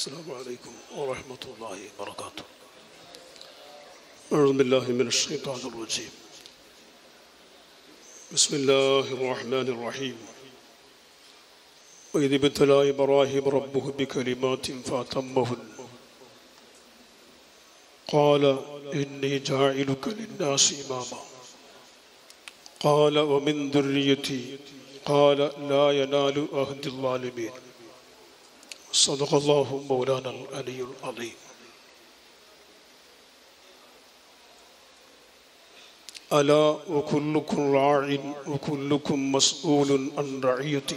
السلام عليكم ورحمة الله وبركاته أعوذ بالله من الشيطان الرجيم بسم الله الرحمن الرحيم وإذ ابتلى إبراهيم ربه بكلمات فأتمهن قال إني جاعلك للناس إماما قال ومن ذريتي قال لا ينال عهد الظالمين صدق الله مولانا العلي العظيم ألا وكلكم راع وكلكم مسؤول عن رعيته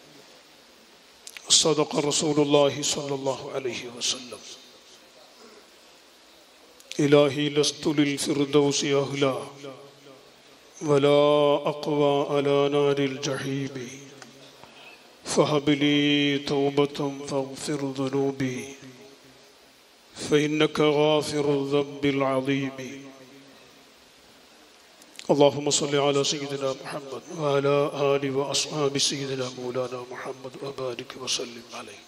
صدق رسول الله صلى الله عليه وسلم إلهي لست للفردوس أهلا ولا أقوى على نار الجحيم فهب لي توبة فاغفر ذنوبي فإنك غافر الذنب العظيم اللهم صل على سيدنا محمد وعلى آل وأصحاب سيدنا مولانا محمد وبارك وسلم عليه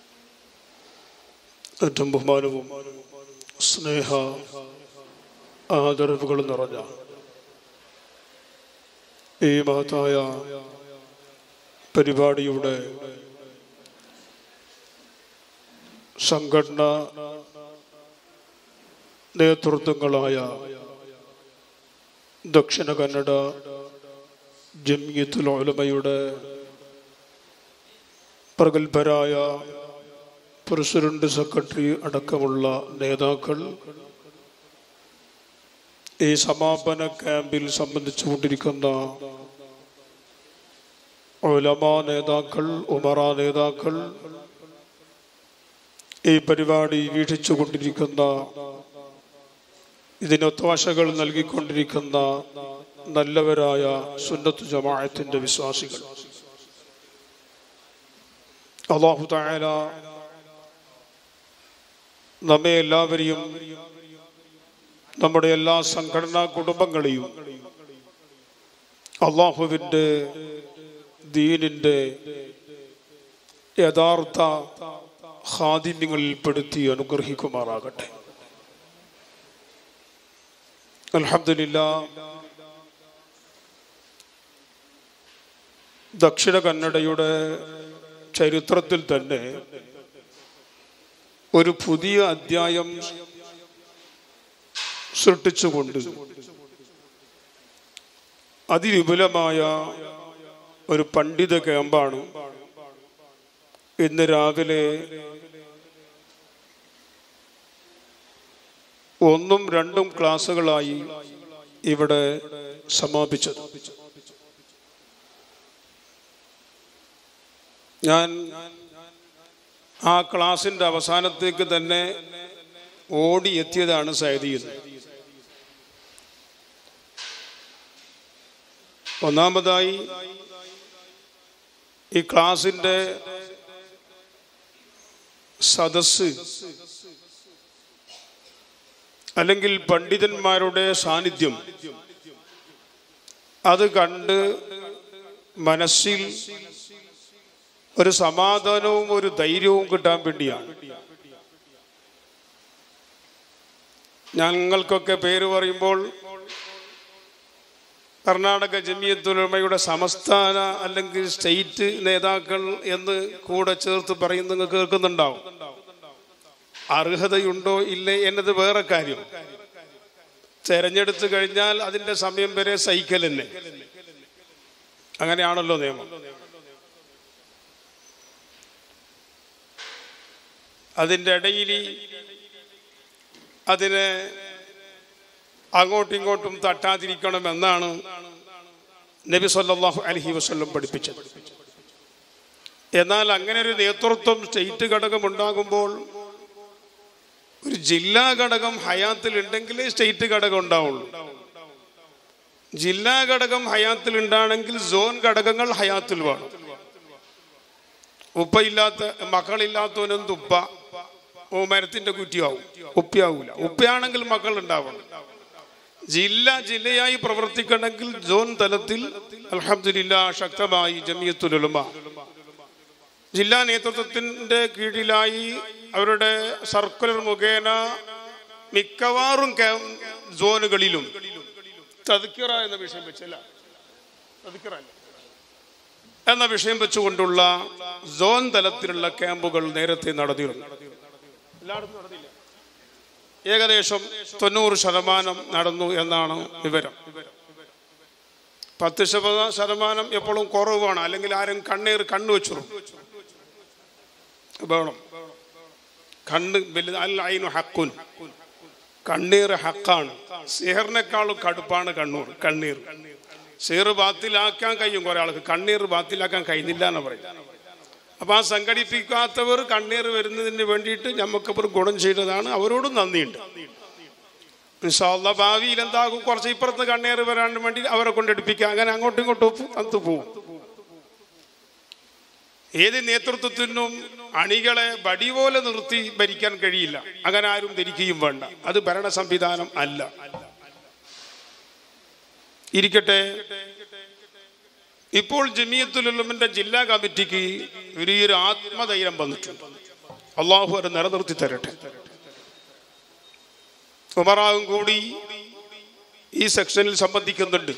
ഏറ്റവും ബഹുമാനവും സ്നേഹ ആദരവുകൾ നിറഞ്ഞ ഈ മഹത്തായ പരിപാടിയുടെ സംഘടന നേതൃത്വങ്ങളായ ദക്ഷിണ കന്നഡ ജമിയത്തുൽ ഉലമയുടെ പ്രഗത്ഭരായ പ്രസിഡന്റ് സെക്രട്ടറി അടക്കമുള്ള നേതാക്കൾ ഈ സമാപന ക്യാമ്പിൽ സംബന്ധിച്ചുകൊണ്ടിരിക്കുന്ന ഉലമ നേതാക്കൾ ഉമറ നേതാക്കൾ ഈ പരിപാടി വീക്ഷിച്ചുകൊണ്ടിരിക്കുന്ന ഇതിനൊത്താശകൾ നൽകിക്കൊണ്ടിരിക്കുന്ന നല്ലവരായ സുന്നത്ത് ജമാഅത്തിന്റെ വിശ്വാസികൾ അള്ളാഹു തായാല നമ്മെ എല്ലാവരെയും നമ്മുടെ എല്ലാ സംഘടനാ കുടുംബങ്ങളെയും അള്ളാഹുവിൻ്റെ ദീനിൻ്റെ യഥാർത്ഥ ഹാദിമ്യങ്ങളിൽ പെടുത്തി അനുഗ്രഹിക്കുമാറാകട്ടെ അലഹമില്ല ദക്ഷിണ കന്നഡയുടെ ചരിത്രത്തിൽ തന്നെ ഒരു പുതിയ അധ്യായം സൃഷ്ടിച്ചുകൊണ്ട് അതിവിപുലമായ ഒരു പണ്ഡിത ക്യാമ്പാണ് ഇന്ന് രാവിലെ ഒന്നും രണ്ടും ക്ലാസ്സുകളായി ഇവിടെ സമാപിച്ചത് ഞാൻ ആ ക്ലാസിന്റെ അവസാനത്തേക്ക് തന്നെ ഓടിയെത്തിയതാണ് സൈദിയിൽ ഒന്നാമതായി ഈ ക്ലാസിന്റെ സദസ് അല്ലെങ്കിൽ പണ്ഡിതന്മാരുടെ സാന്നിധ്യം അത് കണ്ട് മനസ്സിൽ ഒരു സമാധാനവും ഒരു ധൈര്യവും കിട്ടാൻ വേണ്ടിയാണ് ഞങ്ങൾക്കൊക്കെ പേര് പറയുമ്പോൾ കർണാടക ജമിയത്തുലമയുടെ സംസ്ഥാന അല്ലെങ്കിൽ സ്റ്റേറ്റ് നേതാക്കൾ എന്ന് കൂടെ ചേർത്ത് പറയും നിങ്ങൾ കേൾക്കുന്നുണ്ടാവും അർഹതയുണ്ടോ ഇല്ലേ എന്നത് വേറെ കാര്യം തെരഞ്ഞെടുത്തു കഴിഞ്ഞാൽ അതിന്റെ സമയം വരെ സൈക്കിൾ തന്നെ അങ്ങനെയാണല്ലോ നിയമം അതിൻ്റെ ഇടയിൽ അതിനെ അങ്ങോട്ടും ഇങ്ങോട്ടും തട്ടാതിരിക്കണം എന്നാണ് നബി സല്ലാഹു അലഹി വസ്ല്ലം പഠിപ്പിച്ചത് എന്നാൽ അങ്ങനെ ഒരു നേതൃത്വം സ്റ്റേറ്റ് ഘടകം ഉണ്ടാകുമ്പോൾ ഒരു ജില്ലാ ഘടകം ഹയാത്തിൽ ഉണ്ടെങ്കിൽ സ്റ്റേറ്റ് ഘടകം ഉണ്ടാവുള്ളൂ ജില്ലാ ഘടകം ഹയാത്തിൽ ഉണ്ടാണെങ്കിൽ സോൺ ഘടകങ്ങൾ ഹയാത്തിൽ വേണം ഉപ്പയില്ലാത്ത മക്കളില്ലാത്തവനെന്ത് ഉപ്പ ഓ മരത്തിന്റെ കുറ്റിയാവും ഉപ്പയാവൂല ഉപ്പയാണെങ്കിൽ മക്കൾ ഉണ്ടാവണം ജില്ല ജില്ലയായി പ്രവർത്തിക്കണമെങ്കിൽ സോൺ തലത്തിൽ അലഹമില്ല ശക്തമായി ജമിയത്തുലുമ ജില്ലാ നേതൃത്വത്തിൻ്റെ കീഴിലായി അവരുടെ സർക്കുലർ മുഖേന മിക്കവാറും ക്യാ- സോണുകളിലും തദ്ക്കിറ എന്ന വിഷയം വെച്ചല്ല തദ്ക്കിറ അല്ല. എന്ന വിഷയം വെച്ചുകൊണ്ടുള്ള സോൺ തലത്തിലുള്ള ക്യാമ്പുകൾ നേരത്തെ നടന്നിരുന്നു എല്ലായിടത്തും നടന്നില്ല ഏകദേശം തൊണ്ണൂറ് ശതമാനം നടന്നു എന്നാണ് വിവരം പത്ത് ശതമാ- ശതമാനം എപ്പോഴും കുറവാണ് അല്ലെങ്കിൽ ആരും കണ്ണീർ കണ്ണ് വെച്ചു വേണം കണ്ണ് വലുത് അൽ അയിനു ഹക്കുൻ കണ്ണീർ ഹക്കാണ് സിഹറിനേക്കാളും കടുപ്പാണ് കണ്ണൂർ കണ്ണീർ സിഹർ ബാത്തിലാക്കാൻ കഴിയും കുറെ ആൾക്ക് കണ്ണീർ ബാത്തിലാക്കാൻ കഴിയുന്നില്ല എന്ന് പറയും അപ്പൊ ആ സംഘടിപ്പിക്കാത്തവർ കണ്ണീർ വരുന്നതിന് വേണ്ടിയിട്ട് നമുക്കവർ ഗുണം ചെയ്തതാണ് അവരോടും നന്ദിയുണ്ട് ഇൻഷാല്ല ഭാവിയിൽ എന്താകും കുറച്ച് ഇപ്പുറത്ത് കണ്ണീർ വരാൻ വേണ്ടി അവരെ കൊണ്ടെടുപ്പിക്കുക അങ്ങനെ അങ്ങോട്ടും ഇങ്ങോട്ടും ഒപ്പ് അന്ത് പോവും ഏത് നേതൃത്വത്തിനും അണികളെ വടി പോലെ നിർത്തി ഭരിക്കാൻ കഴിയില്ല അങ്ങനെ ആരും ധരിക്കുകയും വേണ്ട അത് ഭരണ സംവിധാനം അല്ല ഇരിക്കട്ടെ ഇപ്പോൾ ജമിയത്തുലുലമിന്റെ ജില്ലാ കമ്മിറ്റിക്ക് വലിയൊരു ആത്മധൈര്യം വന്നിട്ടുണ്ട് അള്ളാഹു അത് നിലനിർത്തി തരട്ടെ ഉമറാവും കൂടി ഈ സെക്ഷനിൽ സംബന്ധിക്കുന്നുണ്ട്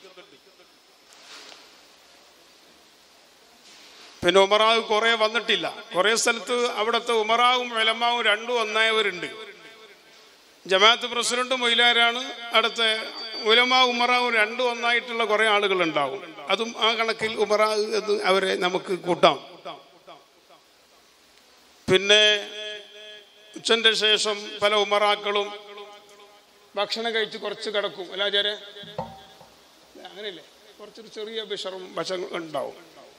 പിന്നെ ഉമറാവ് കുറെ വന്നിട്ടില്ല കുറെ സ്ഥലത്ത് അവിടുത്തെ ഉമറാവും വെലമാവും രണ്ടും ഒന്നായവരുണ്ട് ജമാഅത്ത് പ്രസിഡന്റ് മൊയിലാരാണ് അടുത്ത ഉലമാവ് ഉമറാവും രണ്ടും ഒന്നായിട്ടുള്ള കുറെ ആളുകൾ ഉണ്ടാവും അതും ആ കണക്കിൽ ഉമറാവ് എന്ന് അവരെ നമുക്ക് കൂട്ടാം പിന്നെ ഉച്ചന്റെ ശേഷം പല ഉമറാക്കളും ഭക്ഷണം കഴിച്ച് കുറച്ച് കിടക്കും അല്ലാചാരെ അങ്ങനെയല്ലേ കുറച്ചൊരു ചെറിയ ബിഷറും ഭക്ഷണം ഉണ്ടാവും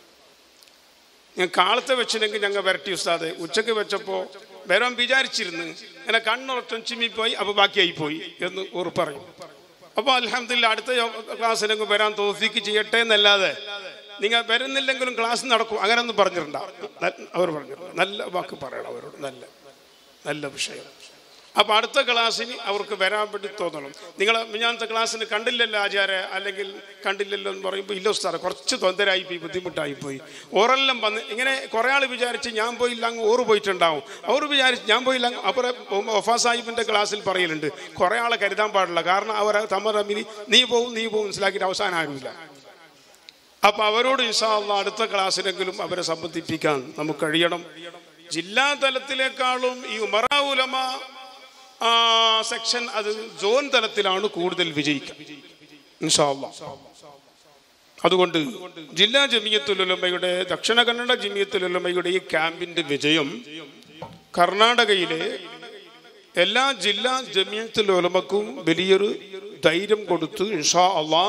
ഞാൻ കാലത്തെ വെച്ചില്ലെങ്കിൽ ഞങ്ങൾ വരട്ടി ഉസ്താദ് ഉച്ചക്ക് വെച്ചപ്പോൾ വരാൻ വിചാരിച്ചിരുന്നു എന്നെ കണ്ണുറച്ചും ചിമ്മിപ്പോയി അപ്പോൾ ബാക്കിയായി പോയി എന്ന് ഓർ പറയും അപ്പോൾ അലഹമില്ല അടുത്ത ക്ലാസ്സിലെങ്കിൽ വരാൻ തോഫിക്ക് ചെയ്യട്ടെ എന്നല്ലാതെ നിങ്ങൾ വരുന്നില്ലെങ്കിലും ക്ലാസ് നടക്കും അങ്ങനെ ഒന്നും പറഞ്ഞിട്ടുണ്ടാവും അവർ പറഞ്ഞിട്ടുണ്ട് നല്ല വാക്ക് പറയണം അവരോട് നല്ല നല്ല വിഷയം അപ്പൊ അടുത്ത ക്ലാസ്സിന് അവർക്ക് വരാൻ വേണ്ടി തോന്നണം നിങ്ങൾ മിഞ്ഞാന്നത്തെ ക്ലാസ്സിന് കണ്ടില്ലല്ലോ ആചാര്യ അല്ലെങ്കിൽ കണ്ടില്ലല്ലോ എന്ന് പറയുമ്പോൾ ഇല്ല ഉസ്താറെ കുറച്ച് തൊന്തരായി പോയി ബുദ്ധിമുട്ടായി പോയി ഓരെല്ലാം വന്ന് ഇങ്ങനെ കുറെ ആൾ വിചാരിച്ച് ഞാൻ പോയില്ല അങ്ങ് ഓറ് പോയിട്ടുണ്ടാവും അവർ വിചാരിച്ച് ഞാൻ പോയില്ല അങ്ങ് അപ്പുറം ഒഫാ സാഹിബിന്റെ ക്ലാസ്സിൽ പറയലുണ്ട് കുറെ ആളെ കരുതാൻ പാടില്ല കാരണം അവർ തമ്മ തമ്മിൽ നീ പോവും നീ പോവും മനസ്സിലാക്കിയിട്ട് അവസാനം ആരുമില്ല അപ്പൊ അവരോട് ഇൻഷാല്ല അടുത്ത ക്ലാസ്സിലെങ്കിലും അവരെ സംബന്ധിപ്പിക്കാൻ നമുക്ക് കഴിയണം ജില്ലാ തലത്തിലേക്കാളും ഈ ഉമറ ഉലമ ആ, സെക്ഷൻ അത് സോൺ തലത്തിലാണ് കൂടുതൽ വിജയിക്കുക ഇൻഷാ അല്ലാ. അതുകൊണ്ട് ജില്ലാ ജമിയത്തുലുലമയുടെ ദക്ഷിണ കന്നഡ ജമിയത്തുലുലമയുടെ ഈ ക്യാമ്പിന്റെ വിജയം കർണാടകയിലെ എല്ലാ ജില്ലാ ജമിയത്തുലുലമക്കും വലിയൊരു ധൈര്യം കൊടുത്ത് ഇൻഷാ അള്ളാ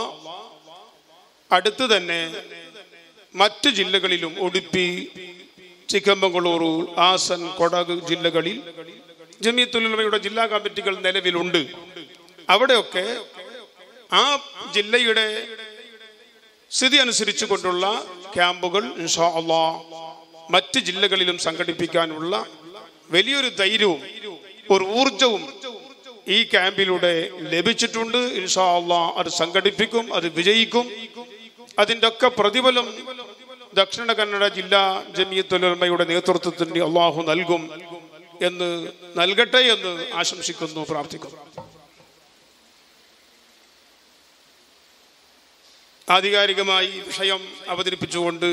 അടുത്ത് തന്നെ മറ്റ് ജില്ലകളിലും ഉടുപ്പി ചിക്കമംഗളൂരു ആസൻ കൊടക് ജില്ലകളിൽ ജമിയത്തുലമയുടെ ജില്ലാ കമ്മിറ്റികൾ നിലവിലുണ്ട് അവിടെയൊക്കെ ആ ജില്ലയുടെ സ്ഥിതി അനുസരിച്ചു കൊണ്ടുള്ള ക്യാമ്പുകൾ ഇൻഷാ അള്ളാ മറ്റ് ജില്ലകളിലും സംഘടിപ്പിക്കാനുള്ള വലിയൊരു ധൈര്യവും ഒരു ഊർജവും ഈ ക്യാമ്പിലൂടെ ലഭിച്ചിട്ടുണ്ട് ഇൻഷാ അള്ളാ അത് സംഘടിപ്പിക്കും അത് വിജയിക്കും അതിൻ്റെ ഒക്കെ പ്രതിഫലം ദക്ഷിണ കന്നഡ ജില്ലാ ജമിയത്തുലമയുടെ നേതൃത്വത്തിന് അള്ളാഹു നൽകും എന്ന് നൽകട്ടെ എന്ന് ആശംസിക്കുന്നു പ്രാർത്ഥിക്കുന്നു ആധികാരികമായി ഈ വിഷയം അവതരിപ്പിച്ചുകൊണ്ട്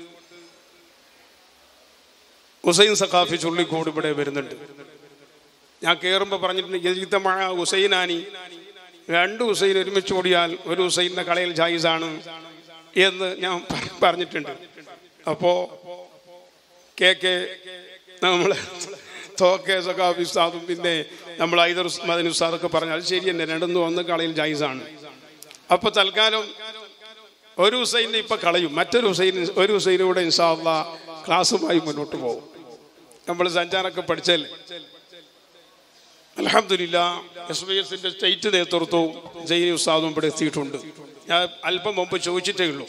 ഹുസൈൻ സഖാഫി ചുള്ളിക്കോട് ഇവിടെ വരുന്നുണ്ട് ഞാൻ കയറുമ്പോൾ പറഞ്ഞിട്ടുണ്ട് യജിത്തമഴ ഹുസൈനാനി രണ്ട് ഹുസൈൻ ഒരുമിച്ച് കൂടിയാൽ ഒരു ഹുസൈൻ്റെ കളയിൽ ജായിസാണ് എന്ന് ഞാൻ പ- പറഞ്ഞിട്ടുണ്ട് അപ്പോ കെ കെ നമ്മൾ തോക്കെ സഖാഫി ഉസ്താദും പിന്നെ നമ്മൾ ഐദർ മദനി ഉസ്താദൊക്കെ പറഞ്ഞാൽ ശരി തന്നെ രണ്ടൊന്നും ഒന്ന് കളയിൽ ജായിസാണ് അപ്പൊ തൽക്കാലം ഒരു ഹുസൈനെ ഇപ്പൊ കളയും മറ്റൊരു ഹുസൈൻ ഒരു ഹുസൈനൂടെ ഇൻഷാല്ല ക്ലാസ്സുമായി മുന്നോട്ട് പോകും നമ്മൾ സഞ്ചാരമൊക്കെ പഠിച്ചല്ലേ അലഹമില്ല എസ് വൈ എസിന്റെ സ്റ്റേറ്റ് നേതൃത്വവും ജൈനി ഉസ്താദും ഇവിടെ എത്തിയിട്ടുണ്ട് ഞാൻ അല്പം മുമ്പ് ചോദിച്ചിട്ടേ ഉള്ളൂ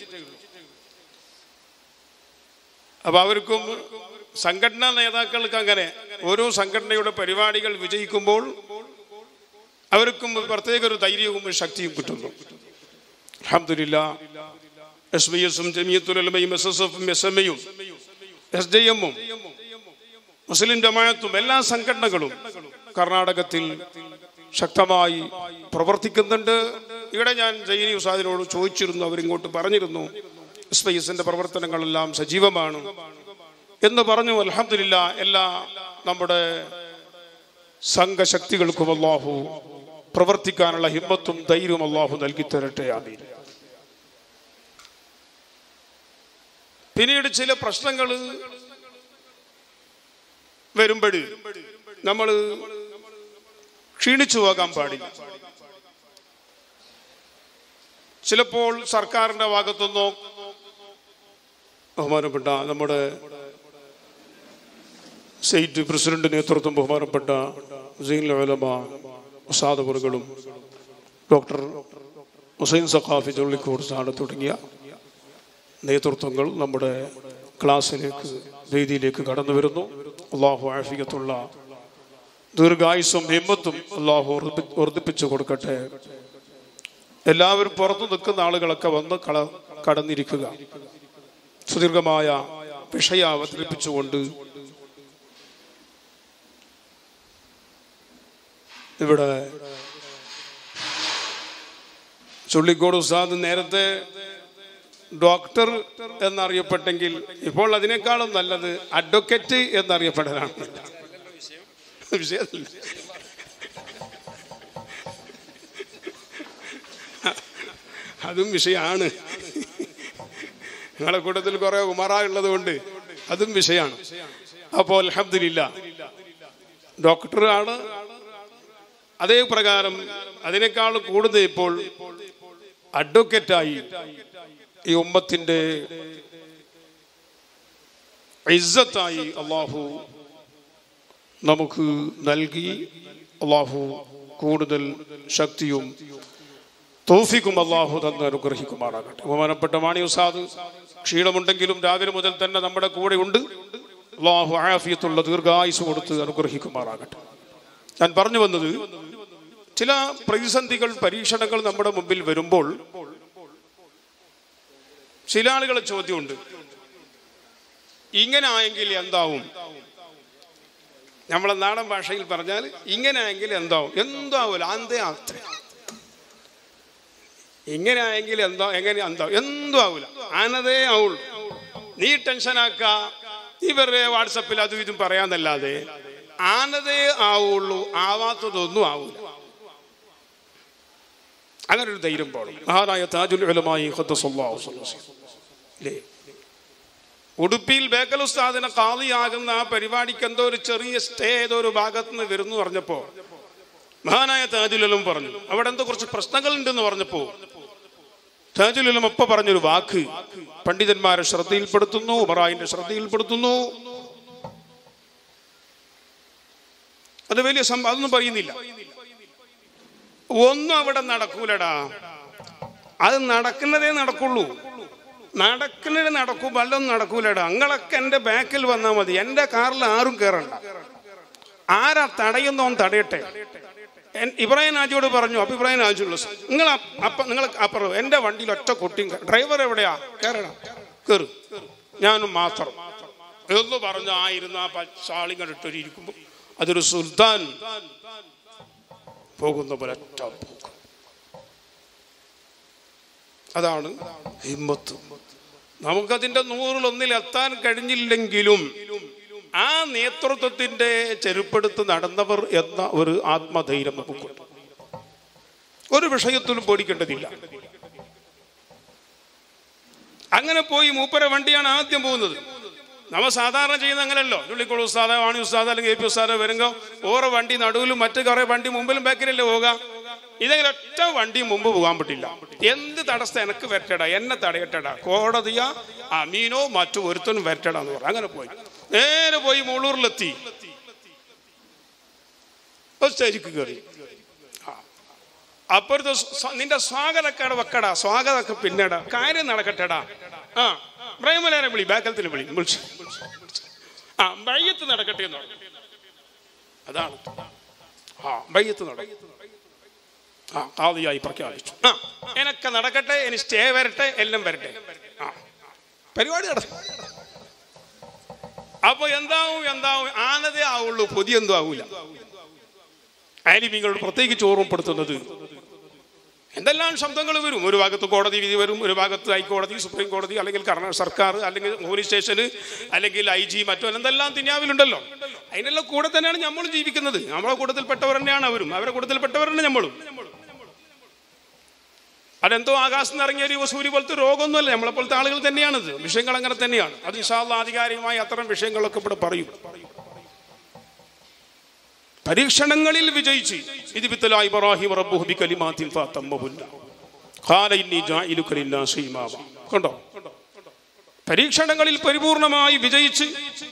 അപ്പൊ അവർക്കും സംഘടനാ നേതാക്കൾക്ക് അങ്ങനെ ഓരോ സംഘടനയുടെ പരിപാടികൾ വിജയിക്കുമ്പോൾ അവർക്കും പ്രത്യേക ഒരു ധൈര്യവും ഒരു ശക്തിയും കിട്ടുന്നു അലഹമില്ല എസ് ബി എസും ജമിയത്തുലമയും എസ് എസ് എഫും എസ് എം എയും എസ് ഡി എമ്മും മുസ്ലിം ജമാഅത്തും എല്ലാ സംഘടനകളും കർണാടകത്തിൽ ശക്തമായി പ്രവർത്തിക്കുന്നുണ്ട് ഇവിടെ ഞാൻ ജൈനി ഉസാദിനോട് ചോദിച്ചിരുന്നു അവരിങ്ങോട്ട് പറഞ്ഞിരുന്നു സ്പേസിന്റെ പ്രവർത്തനങ്ങളെല്ലാം സജീവമാണ് എന്ന് പറഞ്ഞു അലഹമില്ല എല്ലാ നമ്മുടെ സംഘശക്തികൾക്കും അള്ളാഹു പ്രവർത്തിക്കാനുള്ള ഹിമ്മത്തും ധൈര്യവും അള്ളാഹു നൽകി തരട്ടെ ആമീൻ പിന്നീട് ചില പ്രശ്നങ്ങൾ വരുമ്പോൾ നമ്മൾ ക്ഷീണിച്ചു പോകാൻ പാടില്ല ചിലപ്പോൾ സർക്കാരിന്റെ ഭാഗത്തുനിന്നോ ബഹുമാനപ്പെട്ട നമ്മുടെ സ്റ്റേറ്റ് പ്രസിഡന്റ് നേതൃത്വം ബഹുമാനപ്പെട്ട ഹുസൈൻ ഉലമ ഉസാദപുറുകളും ഡോക്ടർ ഹുസൈൻ സഖാഫി ചുള്ളിക്കോട് സാണ് തുടങ്ങിയ നേതൃത്വങ്ങൾ നമ്മുടെ ക്ലാസ്സിലേക്ക് വേദിയിലേക്ക് കടന്നു വരുന്നു അള്ളാഹു ആഫിയത്തുള്ള ദീർഘായുസും ഹിമ്മത്തും അള്ളാഹു വർദ്ധി- വർദ്ധിപ്പിച്ചു കൊടുക്കട്ടെ എല്ലാവരും പുറത്തു നിൽക്കുന്ന ആളുകളൊക്കെ വന്ന് കള കടന്നിരിക്കുക സുദീർഘമായ വിഷയ അവതരിപ്പിച്ചുകൊണ്ട് ഇവിടെ ചുള്ളിക്കോട് ഉസ്താദ് നേരത്തെ ഡോക്ടർ എന്നറിയപ്പെട്ടെങ്കിൽ ഇപ്പോൾ അതിനേക്കാളും നല്ലത് അഡ്വക്കേറ്റ് എന്നറിയപ്പെടാനാണ് വിഷയമല്ല അതും വിഷയമാണ് നിങ്ങളെ കൂട്ടത്തിൽ കുറെ ഉമറ ഉള്ളത് കൊണ്ട് അതും വിഷയമാണ് അപ്പോൾ അലഹമില്ല ഡോക്ടറാണ് അതേ പ്രകാരം അതിനേക്കാൾ കൂടുതൽ ഇപ്പോൾ അഡ്വക്കേറ്റായി ഈ ഉമ്മത്തിന്റെ ഇസ്സത്തായി അള്ളാഹു നമുക്ക് നൽകി അള്ളാഹു കൂടുതൽ ശക്തിയും തോഫിക്കും അള്ളാഹു തന്ന് അനുഗ്രഹിക്കുമാറാകട്ടെ ബഹുമാനപ്പെട്ട മാണി ഉസാദ് ക്ഷീണമുണ്ടെങ്കിലും രാവിലെ മുതൽ തന്നെ നമ്മുടെ കൂടെ ഉണ്ട് അള്ളാഹു ആഫിയത്തുള്ള ദീർഘായുസ് കൊടുത്ത് അനുഗ്രഹിക്കുമാറാകട്ടെ ഞാൻ പറഞ്ഞു വന്നത് ചില പ്രതിസന്ധികൾ പരീക്ഷണങ്ങൾ നമ്മുടെ മുമ്പിൽ വരുമ്പോൾ ചില ആളുകളെ ചോദ്യമുണ്ട് ഇങ്ങനെ ആയെങ്കിൽ എന്താവും നമ്മളെ നാടൻ ഭാഷയിൽ പറഞ്ഞാൽ ഇങ്ങനെ ആയെങ്കിൽ എന്താവും എന്താവൂല അന്തേ അത്ര ഇങ്ങനെ ആയെങ്കിൽ എന്താ എങ്ങനെ എന്താവും എന്തും ആവൂല ആനതേ ആവുള്ളൂ നീ ടെൻഷനാക്ക നീ വെറുതെ വാട്സപ്പിൽ അതും ഇതും പറയാന്നല്ലാതെ ആനതേ ആവുള്ളൂ ആവാത്തതൊന്നും ആവൂല അങ്ങനെ ഒരു ധൈര്യം പാടും മഹാനായ താജുൽ ഉലമായി ഖദ്ദസല്ലാഹു സ്വല്ലല്ലാഹു അലൈഹി വസല്ലം. ഇല്ലേ ഉടുപ്പിയിൽ ബേക്കൽ ഉസ്താദിനെ കാളിയാകുന്ന ആ പരിപാടിക്ക് എന്തോ ഒരു ചെറിയ സ്റ്റേ ഏതോ ഒരു ഭാഗത്ത് നിന്ന് വരുന്നു പറഞ്ഞപ്പോ മഹാനായ താജുലും പറഞ്ഞു അവിടെ എന്തോ കുറച്ച് പ്രശ്നങ്ങൾ ഉണ്ടെന്ന് പറഞ്ഞപ്പോ താജുലും ഒപ്പ പറഞ്ഞൊരു വാക്ക് പണ്ഡിതന്മാരെ ശ്രദ്ധയിൽപ്പെടുത്തുന്നു ഉമറായിന്റെ ശ്രദ്ധയിൽപ്പെടുത്തുന്നു അത് വലിയ സംഭവം അതൊന്നും പറയുന്നില്ല ഒന്നും അവിടെ നടക്കൂലടാ അത് നടക്കുന്നതേ നടക്കുള്ളൂ നടക്കുന്നത് നടക്കും വല്ലതും നടക്കൂലടാ നിങ്ങളൊക്കെ എൻ്റെ ബാക്കിൽ വന്നാൽ മതി എൻ്റെ കാറിൽ ആരും കയറണ്ട ആരാ തടയുന്നോൻ തടയട്ടെ എൻ- ഇബ്രാഹിം ആജിയോട് പറഞ്ഞു അപ്പൊ ഇബ്രാഹിം ആജിയുള്ള നിങ്ങൾ അപ്പ നിങ്ങൾ അപ്പുറം എൻ്റെ വണ്ടിയിൽ ഒറ്റ കുട്ടിയും കേ- ഡ്രൈവർ എവിടെയാ കയറണം കയറ് ഞാനും മാത്രം എന്ന് പറഞ്ഞ ആയിരുന്ന ആ പച്ചാളി കണ്ടിട്ടൊരു ഇരിക്കുമ്പോൾ അതൊരു സുൽത്താൻ പോകുന്ന പോലെ ഒറ്റ പോക്ക് അതാണ് ഹിമ്മത്ത് നമുക്കതിന്റെ നൂറിലൊന്നിൽ എത്താൻ കഴിഞ്ഞില്ലെങ്കിലും ആ നേതൃത്വത്തിന്റെ ചെരുപ്പെടുത്ത് നടന്നവർ എന്ന ഒരു ആത്മധൈര്യം നമുക്കുണ്ട് ഒരു വിഷയത്തിലും പേടിക്കേണ്ടതില്ല അങ്ങനെ പോയി മൂപ്പര വണ്ടിയാണ് ആദ്യം പോകുന്നത് നമ്മ സാധാരണ ചെയ്യുന്ന അങ്ങനെയല്ലോ ചുള്ളിക്കോട് ഉസ്താദ വാണി ഉസ്താദ അല്ലെങ്കിൽ എ പി ഉസ്താദ വരുമ്പോ ഓരോ വണ്ടി നടുവിലും മറ്റു കുറെ വണ്ടി മുമ്പിലും ബാക്കിലല്ലേ പോകാം ഇതെങ്കിലും ഒറ്റ വണ്ടി മുമ്പ് പോകാൻ പറ്റില്ല എന്ത് തടസ്സം എനക്ക് വരട്ടടാ എന്നെ തടയട്ടടാ കോടതിയാ അമീനോ മറ്റു ഒരുത്തനും വരട്ടടാ എന്ന് പറഞ്ഞു അങ്ങനെ പോയി നേരെ പോയി മുള്ളൂരിലെത്തി ഒരു സ്റ്റേജിക്ക് കയറി ആ. അപ്പുറത്ത് സ്വ- നിന്റെ സ്വാഗതക്കട വെക്കടാ സ്വാഗതമൊക്കെ പിന്നെടാ കാര്യം നടക്കട്ടെടാ ആ പ്രേമലേനെ വിളി ബാക്കലത്തിൽ വിളി വിളിച്ചു ആ ബയ്യത്ത് നടക്കട്ടെ എന്ന് പറഞ്ഞു അതാണ് ആ ബയ്യത്ത് നടക്കും ആ ആദിയായി പ്രഖ്യാപിച്ചു ആ എനക്ക് നടക്കട്ടെ ഇനി സ്റ്റേ വരട്ടെ എല്ലാം വരട്ടെ ആ പരിപാടി നടക്കും അപ്പൊ എന്താവും എന്താവും ആനതേ ആവുള്ളൂ പൊതിയെന്തും ആവൂല ആലിമികളോട് പ്രത്യേകിച്ച് ഓർമ്മപ്പെടുത്തുന്നത് എന്തെല്ലാം ശബ്ദങ്ങൾ വരും ഒരു ഭാഗത്ത് കോടതി വിധി വരും ഒരു ഭാഗത്ത് ഹൈക്കോടതി സുപ്രീം കോടതി അല്ലെങ്കിൽ കർണാടക സർക്കാർ അല്ലെങ്കിൽ പോലീസ് സ്റ്റേഷന് അല്ലെങ്കിൽ ഐ ജി മറ്റോ എന്തെല്ലാം തിന്യാവിലുണ്ടല്ലോ അതിനെല്ലാം കൂടെ തന്നെയാണ് നമ്മൾ ജീവിക്കുന്നത് നമ്മളെ കൂട്ടത്തിൽപ്പെട്ടവർ തന്നെയാണ് അവരും അവരുടെ കൂട്ടത്തിൽപ്പെട്ടവർ തന്നെ നമ്മളും അതെന്തോ ആകാശത്ത് നിന്ന് ഇറങ്ങിയ ഒരു വസൂരി പോലത്തെ രോഗമൊന്നുമല്ല നമ്മളെ പോലത്തെ ആളുകൾ തന്നെയാണത് വിഷയങ്ങൾ അങ്ങനെ തന്നെയാണ് അത് ഇൻഷാല്ല ആധികാരികമായി അത്തരം വിഷയങ്ങളൊക്കെ ഇവിടെ പറയും പരീക്ഷണങ്ങളിൽ വിജയിച്ച് ഇത് ബിത്തല ഇബ്രാഹിം റബ്ബുഹു ബികലിമാത്തിൻ ഫതമ്മഹുന്ന ഖാല ഇന്നി ജാഇലുക ലിന്നാസി ഇമാമ കണ്ടോ പരീക്ഷണങ്ങളിൽ പരിപൂർണമായി വിജയിച്ച്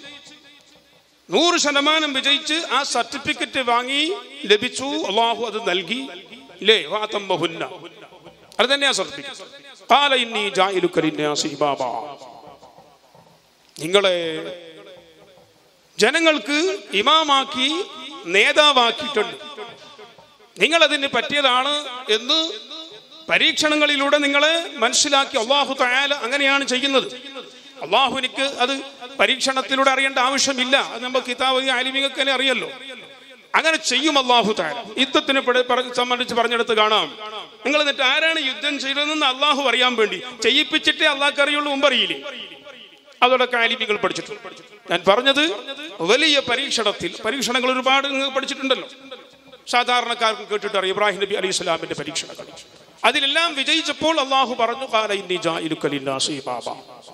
നൂറ് ശതമാനം വിജയിച്ച് ആ സർട്ടിഫിക്കറ്റ് വാങ്ങി ലഭിച്ചു അള്ളാഹു അത് നൽകി ലേ ഫതമ്മഹുന്ന അത് തന്നെയാ സർട്ടിഫിക്കറ്റ് ഖാല ഇന്നി ജാഇലുക ലിന്നാസി ഇമാമ നിങ്ങളെ ജനങ്ങൾക്ക് ഇമാമാക്കി നേതാവാക്കിയിട്ടുണ്ട് നിങ്ങൾ അതിന് പറ്റിയതാണ് എന്ന് പരീക്ഷണങ്ങളിലൂടെ നിങ്ങളെ മനസ്സിലാക്കി അള്ളാഹു തയാല അങ്ങനെയാണ് ചെയ്യുന്നത് അള്ളാഹുവിനിക്ക് അത് പരീക്ഷണത്തിലൂടെ അറിയേണ്ട ആവശ്യമില്ല അത് നമ്മൾ കിതാബ് ആലിമികൾക്ക് തന്നെ അറിയല്ലോ അങ്ങനെ ചെയ്യും അള്ളാഹു താല യുദ്ധത്തിനെ പടെ- പറ- സംബന്ധിച്ച് പറഞ്ഞെടുത്ത് കാണാം നിങ്ങൾ എന്നിട്ട് ആരാണ് യുദ്ധം ചെയ്തതെന്ന് അള്ളാഹു അറിയാൻ വേണ്ടി ചെയ്യിപ്പിച്ചിട്ടേ അള്ളാഹ്ക്ക് അറിയുള്ളൂ മുമ്പ് അറിയില്ലേ അതോടൊക്കെ ആലിമികൾ പഠിച്ചിട്ടുണ്ട് ഞാൻ പറഞ്ഞത് വലിയ പരീക്ഷണത്തിൽ പരീക്ഷണങ്ങൾ ഒരുപാട് നിങ്ങൾ പഠിച്ചിട്ടുണ്ടല്ലോ സാധാരണക്കാർക്ക് കേട്ടിട്ട് അറിയാം ഇബ്രാഹിം നബി അലൈഹി സ്വലാമിന്റെ പരീക്ഷണങ്ങൾ അതിലെല്ലാം വിജയിച്ചപ്പോൾ അള്ളാഹു പറഞ്ഞു "ഖാല ഇന്നി ജാഇലുക ലിന്നാസി ഇമാമ."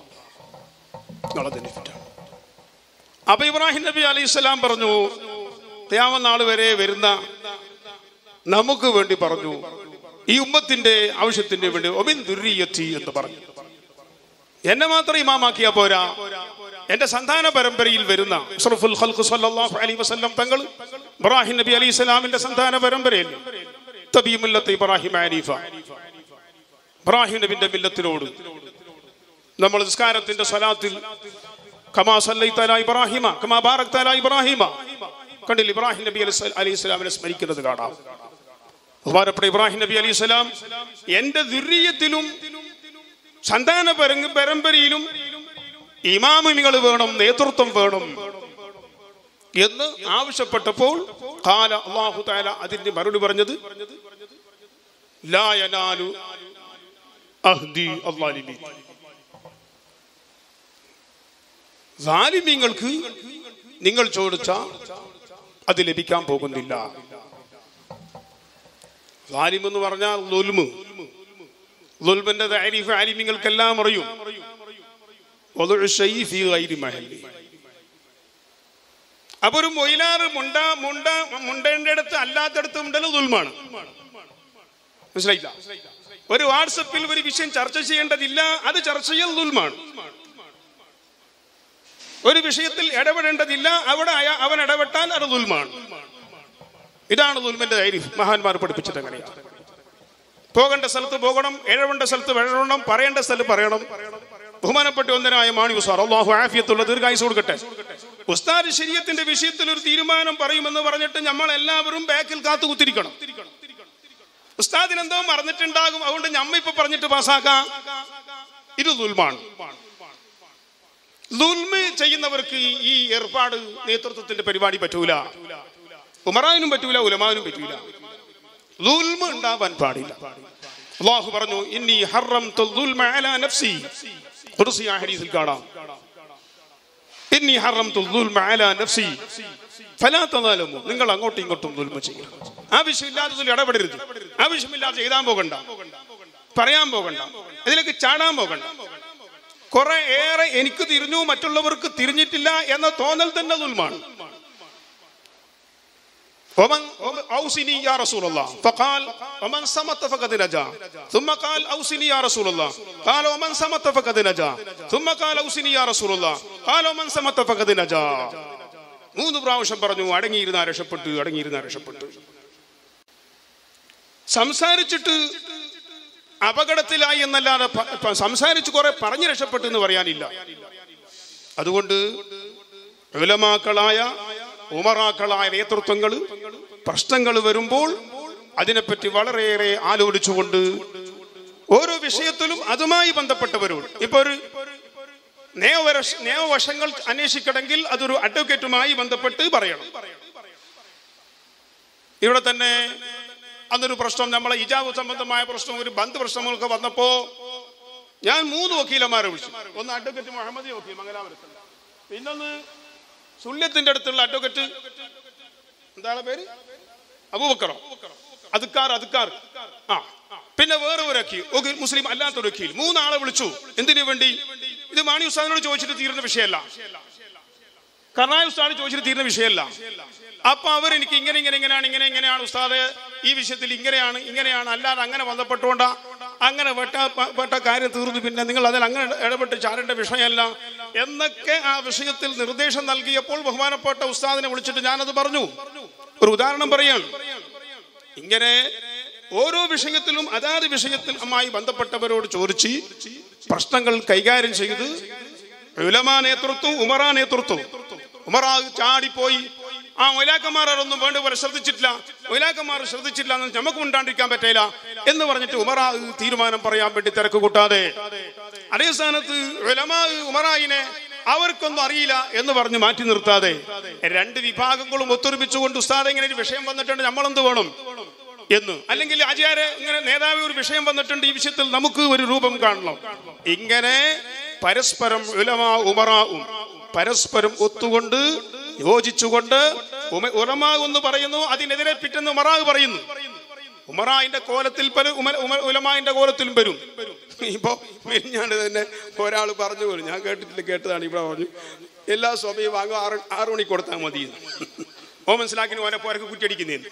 നിങ്ങളതിനെ പറ്റാണ്. അപ്പൊ ഇബ്രാഹിം നബി അലൈഹി സ്വലാം പറഞ്ഞു ത്യാമനാൾ വരെ വരുന്ന നമുക്ക് വേണ്ടി പറഞ്ഞു ഈ ഉമ്മത്തിന്റെ ആവശ്യത്തിന് വേണ്ടി ഒമിൻ ദുരീയത്തി എന്ന് പറഞ്ഞു എന്നെ മാത്രം ഇമാമാക്കിയാ പോരാ എന്റെ സന്താന പരമ്പരയിൽ വരുന്ന അഷ്റഫുൽ ഖൽഖ് സല്ലല്ലാഹു അലൈഹി വസല്ലം തങ്ങൾ ഇബ്രാഹിം നബി അലൈഹി സ്വലാമിന്റെ സന്താന പരമ്പരയിൽ തബീമുല്ലത്ത് ഇബ്രാഹിം ഹനീഫ ഇബ്രാഹിം നബിന്റെ മില്ലത്തിനോട് നമ്മൾ നിസ്കാരത്തിന്റെ സ്വലാത്തിൽ കമാ സല്ലൈത അലാ ഇബ്രാഹിമ കമാ ബാറക്ത അലാ ഇബ്രാഹിമ കണ്ടില്ല ഇബ്രാഹിം നബി അലൈഹി സ്വലാമിനെ സ്മരിക്കുന്നത് കാണാം ബഹുമാനപ്പെട്ട ഇബ്രാഹിം നബി അലൈഹി സ്വലാം എന്റെ ദുര്യത്തിലും സന്താന പരങ്ക പരമ്പരയിലും ഇമാമിങ്ങൾ വേണം നേതൃത്വം വേണം എന്ന് ആവശ്യപ്പെട്ടപ്പോൾ കാല അള്ളാഹു താല അതിന്റെ മറുപടി പറഞ്ഞത് ലാ യനാലു അഹ്ദി അള്ളാലിമീൻ സാലിമീങ്ങൾക്ക് നിങ്ങൾ ചോദിച്ച അത് ലഭിക്കാൻ പോകുന്നില്ല സാലിം എന്ന് പറഞ്ഞാൽ ലുൽമ് ലുൽമിന്റെ താരിഫ് ആലിമ്യങ്ങൾക്കെല്ലാം അറിയും വധുഉ ശൈഇ ഫീ ഗൈരി മഹല്ലി. അപ്പൊ ഒരു മൊയിലാറ് മുണ്ട മുണ്ട മുണ്ടേണ്ട അടുത്ത് അല്ലാത്തടത്ത് ഉണ്ടല്ലോ ദുൽമാണ് മനസ്സിലായില്ല ഒരു വാട്സപ്പിൽ ഒരു വിഷയം ചർച്ച ചെയ്യേണ്ടതില്ല അത് ചർച്ച ചെയ്യൽ ദുൽമാണ് ഒരു വിഷയത്തിൽ ഇടപെടേണ്ടതില്ല അവിടെ അയ- അവൻ ഇടപെട്ടാൽ അത് ദുൽമാണ് ഇതാണ് ദുൽമിന്റെ ധൈര്യം മഹാന്മാർ പഠിപ്പിച്ചത് എങ്ങനെയാണ് പോകേണ്ട സ്ഥലത്ത് പോകണം എഴവേണ്ട സ്ഥലത്ത് വെഴണം പറയേണ്ട സ്ഥലത്ത് പറയണം ബഹുമാനപ്പെട്ട ഒന്നരായ മാണി ഉസാർ അള്ളാഹു ആഫിയത്തുള്ള ദീർഘായുസ് കൊടുക്കട്ടെ ഉസ്താദ് ശരീരത്തിന്റെ വിഷയത്തിൽ ഒരു തീരുമാനം പറയുമെന്ന് പറഞ്ഞിട്ട് നമ്മൾ എല്ലാവരും ബാക്കിൽ കാത്തു കുത്തിരിക്കണം ഉസ്താദിന് എന്തോ മറന്നിട്ടുണ്ടാകും അതുകൊണ്ട് ഞമ്മ ഇപ്പൊ പറഞ്ഞിട്ട് പാസ്സാക്കാം ഇത് ദുൽമാണ് ദുൽമ് ചെയ്യുന്നവർക്ക് ഈ- ഈ ഏർപ്പാട് നേതൃത്വത്തിന്റെ പരിപാടി പറ്റൂല ഉമറാനും പറ്റൂല ഉലമാനും പറ്റൂല ദുൽമ ഉണ്ടാവാൻ പാടില്ല അള്ളാഹു പറഞ്ഞു ഇന്നി ഹറം അലാ നഫ്സി ഖുർസിയ ഹദീസിൽ കാണാം ഇന്നി ഹറം അലാ നഫ്സി ഫലാ തദാലമു നിങ്ങൾ അങ്ങോട്ടും ഇങ്ങോട്ടും ദുൽമ ചെയ്യരുത് ആവശ്യമില്ലാത്തതിൽ ഇടപെടരുത് ആവശ്യമില്ലാതെ എഴുതാൻ പോകണ്ട പറയാൻ പോകണ്ട ഇതിലേക്ക് ചാടാൻ പോകണ്ട കുറെ ഏറെ എനിക്ക് തിരിഞ്ഞു മറ്റുള്ളവർക്ക് തിരിഞ്ഞിട്ടില്ല എന്ന തോന്നൽ തന്നെ ദുൽമാണ് ومن أوصني يا رسول الله فقال ومن صمت فقد نجا ثم قال أوصني يا رسول الله قال ومن صمت فقد نجا ثم قال أوصني يا رسول الله قال ومن صمت فقد نجا മൂന്ന് പ്രാവശ്യം പറഞ്ഞു അടങ്ങിയിരുന്ന രക്ഷപ്പെട്ടു അടങ്ങിയിരുന്ന രക്ഷപ്പെട്ടു സംസാരിച്ചിട്ട് അപകടത്തിലായി എന്നല്ലാതെ പ- പ- സംസാരിച്ച് കുറെ പറഞ്ഞു രക്ഷപ്പെട്ടു എന്ന് പറയാനില്ല അതുകൊണ്ട് ഉലമാക്കളായ ഉമറാക്കളായ നേതൃത്വങ്ങൾ പ്രശ്നങ്ങൾ വരുമ്പോൾ അതിനെപ്പറ്റി വളരെയേറെ ആലോചിച്ചുകൊണ്ട് ഓരോ വിഷയത്തിലും അതുമായി ബന്ധപ്പെട്ടവരോട് ഇപ്പൊ ഒരു നിയമവര നിയമവശങ്ങൾ അന്വേഷിക്കണമെങ്കിൽ അതൊരു അഡ്വക്കേറ്റുമായി ബന്ധപ്പെട്ട് പറയണം ഇവിടെ തന്നെ അന്നൊരു പ്രശ്നം നമ്മളെ ഇജാബ് സംബന്ധമായ പ്രശ്നം ഒരു ബന്ധ പ്രശ്നങ്ങളൊക്കെ വന്നപ്പോ ഞാൻ മൂന്ന് വക്കീലന്മാരെ വിളിച്ചു ഒന്ന് അഡ്വക്കേറ്റ് മുഹമ്മദ് വക്കീൽ മംഗലാപുരത്ത് പിന്നൊന്ന് സുല്യത്തിന്റെ അടുത്തുള്ള അഡ്വക്കേറ്റ് എന്താണ് പേര് അബൂബക്കറോ അതുക്കാർ അതുക്കാർ ആ പിന്നെ വേറെ ഒരു വക്കീൽ ഒരു മുസ്ലിം അല്ലാത്തൊരു വക്കീൽ മൂന്നാളെ വിളിച്ചു എന്തിനു വേണ്ടി ഇത് മാണി ഉസ്താദിനോട് ചോദിച്ചിട്ട് തീരുന്ന വിഷയമല്ല കർണായ ഉസ്താദ് ചോദിച്ചിട്ട് തീരുന്ന വിഷയമല്ല അപ്പൊ അവർ എനിക്ക് ഇങ്ങനെ ഇങ്ങനെ ഇങ്ങനെയാണ് ഇങ്ങനെ ഇങ്ങനെയാണ് ഉസ്താദ് ഈ വിഷയത്തിൽ ഇങ്ങനെയാണ് ഇങ്ങനെയാണ് അല്ലാതെ അങ്ങനെ ബന്ധപ്പെട്ടുകൊണ്ടാ അങ്ങനെ വെട്ട പെട്ട കാര്യം തീർന്നു പിന്നെ നിങ്ങൾ അതിൽ അങ്ങനെ ഇടപെട്ട് ചാരേണ്ട വിഷയമല്ല എന്നൊക്കെ ആ വിഷയത്തിൽ നിർദ്ദേശം നൽകിയപ്പോൾ ബഹുമാനപ്പെട്ട ഉസ്താദിനെ വിളിച്ചിട്ട് ഞാനത് പറഞ്ഞു ഒരു ഉദാഹരണം പറയാണ് ഇങ്ങനെ ഓരോ വിഷയത്തിലും അതാത് വിഷയത്തിലുമായി ബന്ധപ്പെട്ടവരോട് ചോദിച്ച് പ്രശ്നങ്ങൾ കൈകാര്യം ചെയ്ത് ഉലമാ നേതൃത്വം ഉമറാ നേതൃത്വം ഉമറാ ചാടിപ്പോയി ആ ഒലാക്കന്മാർ അതൊന്നും വേണ്ട പോലെ ശ്രദ്ധിച്ചിട്ടില്ല ഒലാക്കന്മാർ ശ്രദ്ധിച്ചില്ല എന്ന് നമുക്ക് ഉണ്ടാണ്ടിരിക്കാൻ പറ്റില്ല എന്ന് പറഞ്ഞിട്ട് ഉമറാ തീരുമാനം പറയാൻ വേണ്ടി തിരക്ക് കൂട്ടാതെ അതേ സ്ഥാനത്ത് ഉലമാ ഉമറായിനെ അവർക്കൊന്നും അറിയില്ല എന്ന് പറഞ്ഞ് മാറ്റി നിർത്താതെ രണ്ട് വിഭാഗങ്ങളും ഒത്തൊരുമിച്ചുകൊണ്ട് ഉസ്താദ് ഇങ്ങനെ ഒരു വിഷയം വന്നിട്ടുണ്ട് നമ്മളെന്ത് വേണം എന്ന് അല്ലെങ്കിൽ ആചാര്യ ഇങ്ങനെ നേതാവ് ഒരു വിഷയം വന്നിട്ടുണ്ട് ഈ വിഷയത്തിൽ നമുക്ക് ഒരു രൂപം കാണണം ഇങ്ങനെ പരസ്പരം ഉലമാ ഉമറാവും പരസ്പരം ഒത്തുകൊണ്ട് യോജിച്ചുകൊണ്ട് ഉമ- ഉലമാ എന്ന് പറയുന്നു അതിനെതിരെ പിറ്റെന്ന് ഉമറാവ് പറയുന്നു ഉമറായിന്റെ കോലത്തിൽ പല ഉമ- ഉമ- ഉലമായിന്റെ കോലത്തിലും വരും ഇപ്പൊ ഞാൻ തന്നെ ഒരാൾ പറഞ്ഞു പോലും ഞാൻ കേട്ടിട്ടില്ല കേട്ടതാണ് ഇവിടെ പറഞ്ഞു എല്ലാ സ്വഭയും വാങ്ങും ആറ് ആറു മണിക്ക് കൊടുത്താൽ മതി എന്ന്. ഓ മനസ്സിലാക്കി ഓനെ പോരക്ക് കുറ്റിയടിക്കുന്നതിന്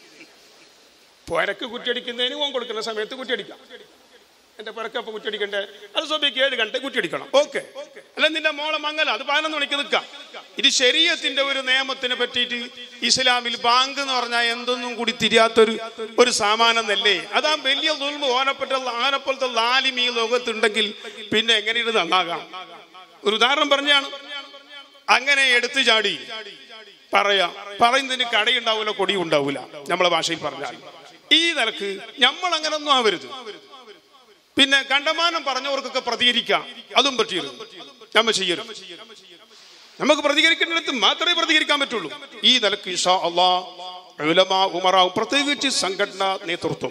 പുരക്ക് കുറ്റിയടിക്കുന്നതിന് ഓൻ കൊടുക്കുന്ന സമയത്ത് കുറ്റിയടിക്കാം എന്റെ പുരക്ക് അപ്പൊ കുറ്റിയടിക്കണ്ടേ അത് സ്വഭിക്ക് ഏഴ് കണ്ട് കുറ്റിയടിക്കണം ഓക്കെ അല്ല നിന്റെ മോളെ മംഗല അത് പതിനൊന്ന് മണിക്ക് നിൽക്കാം ഇത് ശരീരത്തിന്റെ ഒരു നിയമത്തിനെ പറ്റിയിട്ട് ഇസ്ലാമിൽ ബാങ്ക് എന്ന് പറഞ്ഞാൽ എന്തൊന്നും കൂടി തിരിയാത്തൊരു ഒരു സാമാനെന്നല്ലേ അതാ വലിയ ദുൽമ ഓനപ്പെട്ട ആനപ്പോലത്തെ ലാലിമി ഈ ലോകത്തുണ്ടെങ്കിൽ പിന്നെ എങ്ങനെ ഇത് നന്നാകാം ഒരു ഉദാഹരണം പറഞ്ഞാണ് അങ്ങനെ എടുത്തു ചാടി പറയാം പറയുന്നതിന് കടയുണ്ടാവില്ല കൊടി ഉണ്ടാവില്ല നമ്മളെ ഭാഷയിൽ പറഞ്ഞാൽ ഈ നിലക്ക് നമ്മൾ അങ്ങനൊന്നും ആവരുത് പിന്നെ കണ്ടമാനം പറഞ്ഞവർക്കൊക്കെ പ്രതികരിക്കാം അതും പറ്റിയിരുന്നു നമ്മൾ ചെയ്യരുത് നമുക്ക് പ്രതികരിക്കേണ്ടിടത്ത് മാത്രമേ പ്രതികരിക്കാൻ പറ്റുള്ളൂ ഈ നിലക്ക് ഇഷാ അള്ളാ ഉലമാ ഉമറാവും പ്രത്യേകിച്ച് സംഘടനാ നേതൃത്വം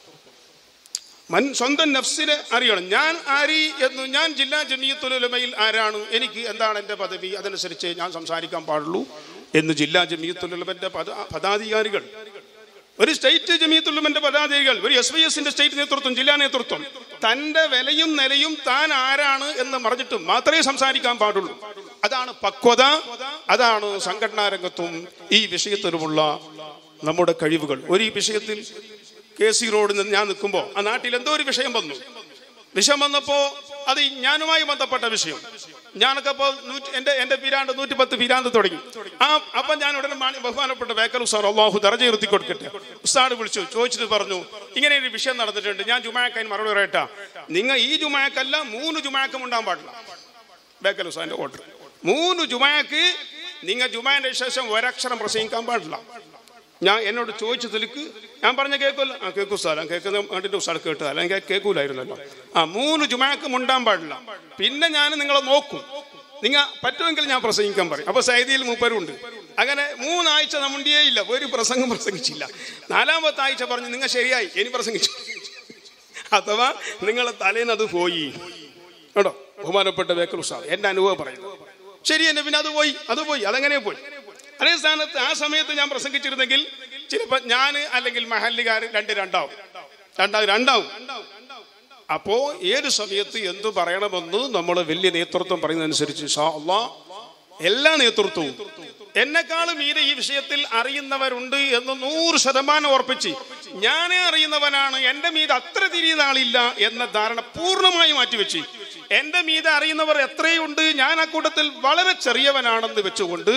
മൻ സ്വന്തം നഫ്സിനെ അറിയണം ഞാൻ ആരി എന്ന് ഞാൻ ജില്ലാ ജമീയത്തുലമയിൽ ആരാണ് എനിക്ക് എന്താണ് എൻ്റെ പദവി അതനുസരിച്ച് ഞാൻ സംസാരിക്കാൻ പാടുള്ളൂ എന്ന് ജില്ലാ ജമീയത്തുലമന്റെ പദ പദാധികാരികൾ ഒരു സ്റ്റേറ്റ് ജമീയത്തുലമന്റെ പദാധികാരികൾ ഒരു എസ് വൈ എസിന്റെ സ്റ്റേറ്റ് നേതൃത്വം ജില്ലാ നേതൃത്വം തന്റെ വിലയും നിലയും താൻ ആരാണ് എന്ന് പറഞ്ഞിട്ട് മാത്രമേ സംസാരിക്കാൻ പാടുള്ളൂ അതാണ് പക്വത അതാണ് സംഘടനാ രംഗത്തും ഈ വിഷയത്തിലുമുള്ള നമ്മുടെ കഴിവുകൾ ഒരു ഈ വിഷയത്തിൽ കെ സി റോഡിൽ നിന്ന് ഞാൻ നിൽക്കുമ്പോൾ ആ നാട്ടിൽ എന്തോ ഒരു വിഷയം വന്നു വിഷയം വന്നപ്പോ അത് ഞാനുമായി ബന്ധപ്പെട്ട വിഷയം ഞാനൊക്കെ ഇപ്പോൾ നൂറ്റി എൻ്റെ എൻ്റെ പിരാണ്ട് നൂറ്റി പത്ത് പിരാന്ത് തുടങ്ങി ആ അപ്പം ഞാൻ ഉടനെ മാണി ബഹുമാനപ്പെട്ട ബേക്കൽ ഉസ്താൻ അള്ളാഹു ദർജ ഉയർത്തി കൊടുക്കട്ടെ ഉസ്താദ് വിളിച്ചു ചോദിച്ചിട്ട് പറഞ്ഞു ഇങ്ങനെ ഒരു വിഷയം നടന്നിട്ടുണ്ട് ഞാൻ ജുമാക്കാൻ മറുപടി പറയട്ടാ നിങ്ങൾ ഈ ജുമാക്കല്ല മൂന്ന് ജുമാക്കം ഉണ്ടാകാൻ പാടില്ല ബേക്കൽ ഉസ്താന്റെ ഓർഡർ മൂന്ന് ജുമാക്ക് നിങ്ങൾ ജുമാന്റെ ശേഷം ഒരക്ഷരം പ്രസംഗിക്കാൻ പാടില്ല ഞാൻ എന്നോട് ചോദിച്ചതിലേക്ക് ഞാൻ പറഞ്ഞ കേൾക്കുമല്ലോ ആ കേൾക്കൂ സ്ഥലം കേൾക്കുന്ന കണ്ടിട്ട് സ്ഥലം കേട്ടു അല്ലെങ്കിൽ കേൾക്കൂലായിരുന്നല്ലോ ആ മൂന്ന് ജുമാക്ക് മുണ്ടാൻ പാടില്ല പിന്നെ ഞാൻ നിങ്ങളെ നോക്കും നിങ്ങൾ പറ്റുമെങ്കിൽ ഞാൻ പ്രസംഗിക്കാൻ പറയും അപ്പൊ സൈദിയിൽ മൂപ്പരുണ്ട് അങ്ങനെ മൂന്നാഴ്ച നമ്മുണ്ടിയേ ഇല്ല ഒരു പ്രസംഗം പ്രസംഗിച്ചില്ല നാലാമത്തെ ആഴ്ച പറഞ്ഞു നിങ്ങൾ ശരിയായി ഇനി പ്രസംഗിച്ചു അഥവാ നിങ്ങളെ തലേന്ന് അത് പോയി കേട്ടോ ബഹുമാനപ്പെട്ട ബേക്കർ ഉസ്താദ് എന്റെ അനുഭവം പറയുന്നു ശരി എന്നെ പിന്നെ അത് പോയി അത് പോയി അതങ്ങനെ പോയി അതേ സ്ഥാനത്ത് ആ സമയത്ത് ഞാൻ പ്രസംഗിച്ചിരുന്നെങ്കിൽ ചിലപ്പോൾ ഞാൻ അല്ലെങ്കിൽ മഹല്ലുകാർ രണ്ട് രണ്ടാവും രണ്ടാവും രണ്ടാവും അപ്പോ ഏത് സമയത്ത് എന്തു പറയണമെന്ന് നമ്മൾ വലിയ നേതൃത്വം പറയുന്നതനുസരിച്ച് ഇൻഷാ അള്ളാ എല്ലാ നേതൃത്വവും എന്നെക്കാളും മീതെ ഈ വിഷയത്തിൽ അറിയുന്നവരുണ്ട് എന്ന് നൂറ് ശതമാനം ഉറപ്പിച്ച് ഞാനേ അറിയുന്നവനാണ് എന്റെ മീതെ അത്ര തിരിയുന്ന ആളില്ല എന്ന ധാരണ പൂർണ്ണമായി മാറ്റിവെച്ച് എന്റെ മീതെ അറിയുന്നവർ എത്രയുണ്ട് ഞാൻ ആ കൂട്ടത്തിൽ വളരെ ചെറിയവനാണെന്ന് വെച്ചുകൊണ്ട്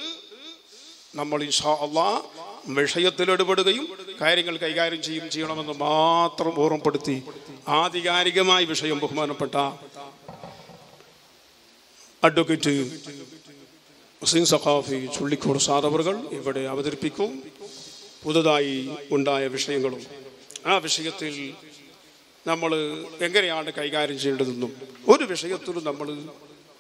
നമ്മൾ ഇൻഷാ അള്ളാ വിഷയത്തിൽ ഇടപെടുകയും കാര്യങ്ങൾ കൈകാര്യം ചെയ്യും ചെയ്യണമെന്ന് മാത്രം ഓർമ്മപ്പെടുത്തി ആധികാരികമായ വിഷയം ബഹുമാനപ്പെട്ട അഡ്വക്കേറ്റ് ഹുസൈൻ സഖാഫി ചുള്ളിക്കോട് സാധവറുകൾ ഇവിടെ അവതരിപ്പിക്കും പുതുതായി ഉണ്ടായ വിഷയങ്ങളും ആ വിഷയത്തിൽ നമ്മൾ എങ്ങനെയാണ് കൈകാര്യം ചെയ്യേണ്ടതെന്നും ഒരു വിഷയത്തിലും നമ്മൾ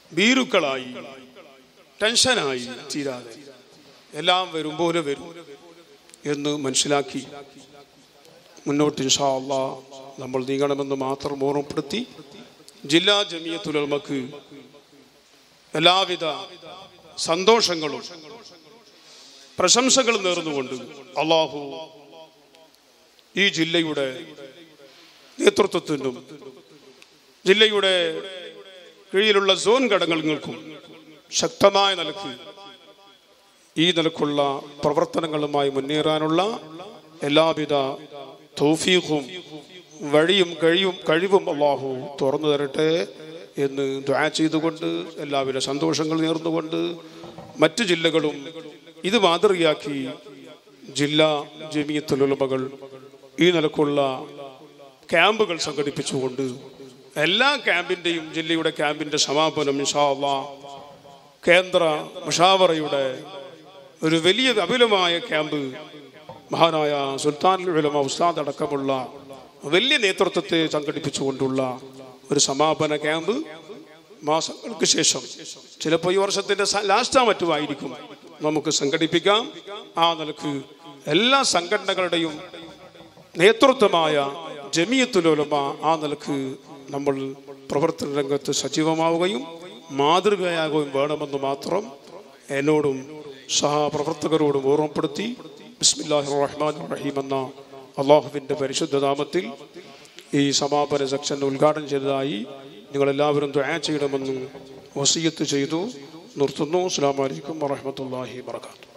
ഭീരുക്കളായി ടെൻഷനായി തീരാതെ എല്ലാം വരും പോലെ വരും എന്ന് മനസ്സിലാക്കി മുന്നോട്ട് ഇൻഷാ അള്ളാ നമ്മൾ നീങ്ങണമെന്ന് മാത്രം ഓർമ്മപ്പെടുത്തി ജില്ലാ ജമിയത്തുലമക്ക് എല്ലാവിധ സന്തോഷങ്ങളും പ്രശംസകളും നേർന്നുകൊണ്ട് അള്ളാഹു ഈ ജില്ലയുടെ നേതൃത്വത്തിനും ജില്ലയുടെ കീഴിലുള്ള സോൺ ഘടകങ്ങൾക്കും ശക്തമായ നിലക്ക് ഈ നിലക്കുള്ള പ്രവർത്തനങ്ങളുമായി മുന്നേറാനുള്ള എല്ലാവിധ തൗഫീഖും വഴിയും കഴിയും കഴിവും അള്ളാഹു തുറന്നു തരട്ടെ എന്ന് ദ്വാ ചെയ്തുകൊണ്ട് എല്ലാവിധ സന്തോഷങ്ങൾ നേർന്നുകൊണ്ട് മറ്റു ജില്ലകളും ഇത് മാതൃകയാക്കി ജില്ലാ ജമിയത്തുലുമകൾ ഈ നിലക്കുള്ള ക്യാമ്പുകൾ സംഘടിപ്പിച്ചുകൊണ്ട് എല്ലാ ക്യാമ്പിൻ്റെയും ജില്ലയുടെ ക്യാമ്പിൻ്റെ സമാപനം ഇൻഷാ അള്ളാഹ് കേന്ദ്ര മുഷാവറയുടെ ഒരു വലിയ അവിലമായ ക്യാമ്പ് മഹാനായ സുൽത്താൻ ഉലമ ഉസ്താദ് അടക്കമുള്ള വലിയ നേതൃത്വത്തെ സംഘടിപ്പിച്ചുകൊണ്ടുള്ള ഒരു സമാപന ക്യാമ്പ് മാസങ്ങൾക്ക് ശേഷം ചിലപ്പോൾ ഈ വർഷത്തിന്റെ ലാസ്റ്റാ മറ്റുമായിരിക്കും നമുക്ക് സംഘടിപ്പിക്കാം ആ നിലക്ക് എല്ലാ സംഘടനകളുടെയും നേതൃത്വമായ ജമിയത്തുലോലമ ആ നിലക്ക് നമ്മൾ പ്രവർത്തന രംഗത്ത് സജീവമാവുകയും മാതൃകയാകുകയും വേണമെന്ന് മാത്രം എന്നോടും സഹപ്രവർത്തകരോടും ഓർമ്മപ്പെടുത്തി ബിസ്മില്ലാഹി റഹ്മാൻ റഹീം എന്ന അള്ളാഹുവിൻ്റെ പരിശുദ്ധ നാമത്തിൽ ഈ സമാപന സെക്ഷൻ ഉദ്ഘാടനം ചെയ്തതായി നിങ്ങളെല്ലാവരും ദുആ ചെയ്യണമെന്ന് വസീയത്ത് ചെയ്തു നിർത്തുന്നു അസ്സാം വലൈക്കും വറഹമത്തല്ലാഹി വർക്കാത്തു